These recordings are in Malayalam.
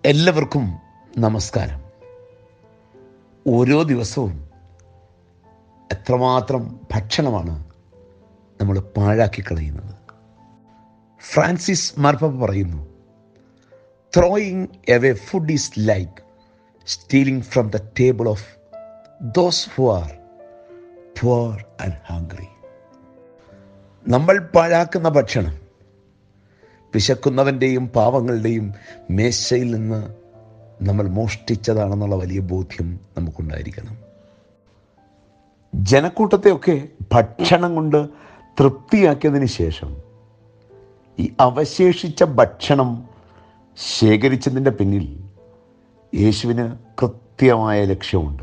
എല്ലാവർക്കും നമസ്കാരം ഓരോ ദിവസവും എത്രമാത്രം ഭക്ഷണമാണ് നമ്മൾ പാഴാക്കി കളയുന്നത് ഫ്രാൻസിസ് മാർപ്പ പറയുന്നു throwing away food is like stealing from the table of those who are poor and hungry നമ്മൾ പാഴാക്കുന്ന ഭക്ഷണം വിശക്കുന്നവൻ്റെയും പാവങ്ങളുടെയും മേശയിൽ നിന്ന് നമ്മൾ മോഷ്ടിച്ചതാണെന്നുള്ള വലിയ ബോധ്യം നമുക്കുണ്ടായിരിക്കണം ജനക്കൂട്ടത്തെയൊക്കെ ഭക്ഷണം കൊണ്ട് തൃപ്തിയാക്കിയതിന് ശേഷം ഈ അവശേഷിച്ച ഭക്ഷണം ശേഖരിച്ചതിൻ്റെ പിന്നിൽ യേശുവിന് കൃത്യമായ ലക്ഷ്യമുണ്ട്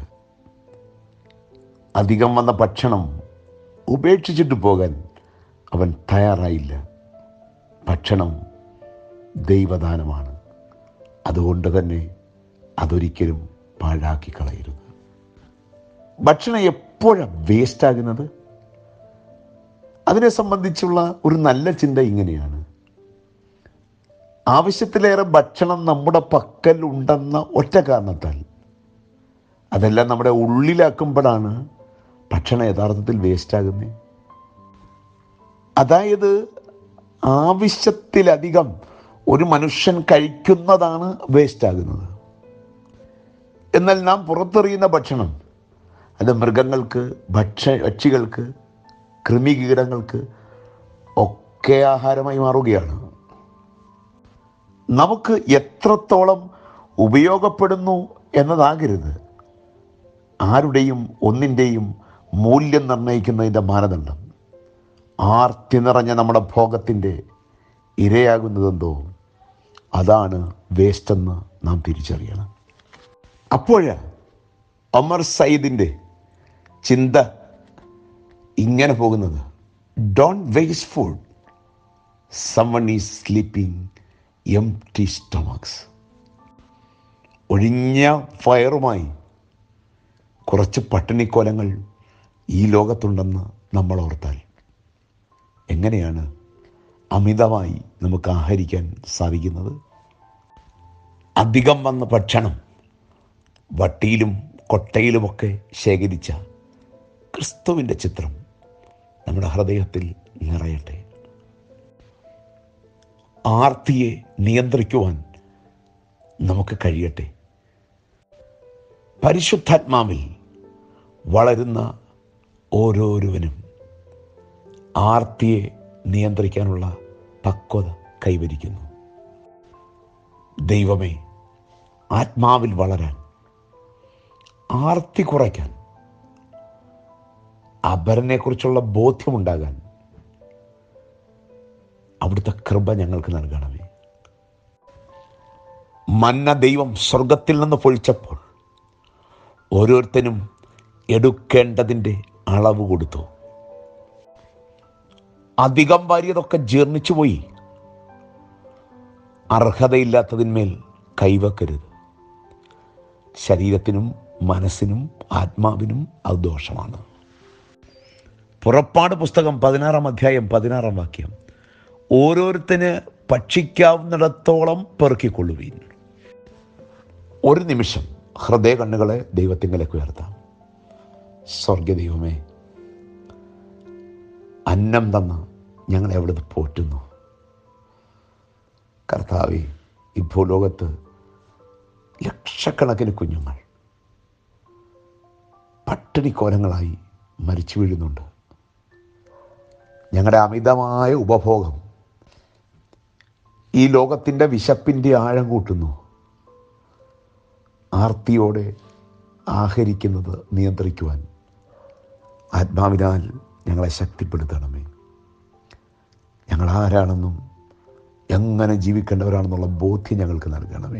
അധികം വന്ന ഭക്ഷണം ഉപേക്ഷിച്ചിട്ട് പോകാൻ അവൻ തയ്യാറായില്ല ഭക്ഷണം ദൈവദാനമാണ് അതുകൊണ്ട് തന്നെ അതൊരിക്കലും പാഴാക്കി കളയരുത് ഭക്ഷണം എപ്പോഴാണ് വേസ്റ്റ് ആകുന്നത് അതിനെ സംബന്ധിച്ചുള്ള ഒരു നല്ല ചിന്ത ഇങ്ങനെയാണ് ആവശ്യത്തിലേറെ ഭക്ഷണം നമ്മുടെ പക്കൽ ഉണ്ടെന്ന ഒറ്റ കാരണത്താൽ അതെല്ലാം നമ്മുടെ ഉള്ളിലാക്കുമ്പോഴാണ് ഭക്ഷണം യഥാർത്ഥത്തിൽ വേസ്റ്റ് ആകുന്നത് അതായത് ആവശ്യത്തിലധികം ഒരു മനുഷ്യൻ കഴിക്കുന്നതാണ് വേസ്റ്റ് ആകുന്നത് എന്നാൽ നാം പുറത്തെറിയുന്ന ഭക്ഷണം അത് മൃഗങ്ങൾക്ക് ഭക്ഷ പക്ഷികൾക്ക് കൃമികീടങ്ങൾക്ക് ഒക്കെ ആഹാരമായി മാറുകയാണ് നമുക്ക് എത്രത്തോളം ഉപയോഗപ്പെടുന്നു എന്നതാകരുത് ആരുടെയും ഒന്നിൻ്റെയും മൂല്യം നിർണ്ണയിക്കുന്നതിൻ്റെ മാനദണ്ഡം ആർത്തി നിറഞ്ഞ നമ്മുടെ ഭോഗത്തിൻ്റെ ഇരയാകുന്നതെന്തോ അതാണ് വേസ്റ്റെന്ന് നാം തിരിച്ചറിയണം അപ്പോഴാ അമർ സയ്യിദിൻ്റെ ചിന്ത ഇങ്ങനെ പോകുന്നത് don't waste food someone is sleeping empty stomachs ഒഴിഞ്ഞ ഫയറുമായി കുറച്ച് പട്ടിണിക്കോലങ്ങൾ ഈ ലോകത്തുണ്ടെന്ന് നമ്മൾ ഓർത്താൽ എങ്ങനെയാണ് അമിതമായി നമുക്ക് ആഹരിക്കാൻ സാധിക്കുന്നത് അധികം വന്ന ഭക്ഷണം വട്ടിയിലും കൊട്ടയിലുമൊക്കെ ശേഖരിച്ച ക്രിസ്തുവിൻ്റെ ചിത്രം നമ്മുടെ ഹൃദയത്തിൽ നിറയട്ടെ ആർത്തിയെ നിയന്ത്രിക്കുവാൻ നമുക്ക് കഴിയട്ടെ പരിശുദ്ധാത്മാവിൽ വളരുന്ന ഓരോരുവനും ആർത്തിയെ നിയന്ത്രിക്കാനുള്ള പക്വത കൈവരിക്കുന്നു ദൈവമേ ആത്മാവിൽ വളരാൻ ആർത്തി കുറയ്ക്കാൻ അപരനെക്കുറിച്ചുള്ള ബോധ്യമുണ്ടാകാൻ അവിടുത്തെ കൃപ ഞങ്ങൾക്ക് നൽകണമേ മന്ന ദൈവം സ്വർഗത്തിൽ നിന്ന് പൊഴിച്ചപ്പോൾ ഓരോരുത്തരും എടുക്കേണ്ടതിൻ്റെ അളവ് കൊടുത്തു അധികം വാരിയതൊക്കെ ജീർണിച്ചു പോയി അർഹതയില്ലാത്തതിന്മേൽ കൈവക്കരുത് ശരീരത്തിനും മനസ്സിനും ആത്മാവിനും അത് ദോഷമാണ് പുറപ്പാട് പുസ്തകം പതിനാറാം അധ്യായം പതിനാറാം വാക്യം ഓരോരുത്തന് ഭക്ഷിക്കാവുന്നിടത്തോളം പെറുക്കിക്കൊള്ളുവീൻ ഒരു നിമിഷം ഹൃദയ കണ്ണുകളെ ദൈവത്തിങ്കലേക്ക് ഉയർത്താം സ്വർഗദൈവമേ അന്നം തന്ന് ഞങ്ങളെ അവിടുന്ന് പോറ്റുന്നു കർത്താവെ ഈ ഭൂലോകത്ത് ലക്ഷക്കണക്കിന് കുഞ്ഞുങ്ങൾ പട്ടിണിക്കോലങ്ങളായി മരിച്ചു വീഴുന്നുണ്ട് ഞങ്ങളുടെ അമിതമായ ഉപഭോഗം ഈ ലോകത്തിൻ്റെ വിശപ്പിൻ്റെ ആഴം കൂട്ടുന്നു ആർത്തിയോടെ ആഹരിക്കുന്നത് നിയന്ത്രിക്കുവാൻ ആത്മാവിനാൽ ഞങ്ങളെ ശക്തിപ്പെടുത്തണമേ ഞങ്ങൾ ആരാണെന്നും എങ്ങനെ ജീവിക്കേണ്ടവരാണെന്നുള്ള ബോധ്യം ഞങ്ങൾക്ക് നൽകണമേ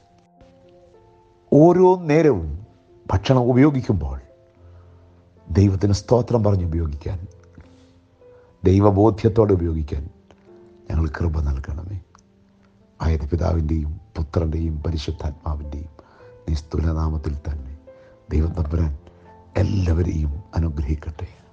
ഓരോ നേരവും ഭക്ഷണം ഉപയോഗിക്കുമ്പോൾ ദൈവത്തിന് സ്തോത്രം പറഞ്ഞ് ഉപയോഗിക്കാൻ ദൈവബോധ്യത്തോടെ ഉപയോഗിക്കാൻ ഞങ്ങൾ കൃപ നൽകണമേ ആയത് പിതാവിൻ്റെയും പുത്രൻ്റെയും പരിശുദ്ധാത്മാവിൻ്റെയും നിസ്തുലനാമത്തിൽ തന്നെ ദൈവം തമ്പുരാൻ എല്ലാവരെയും അനുഗ്രഹിക്കട്ടെ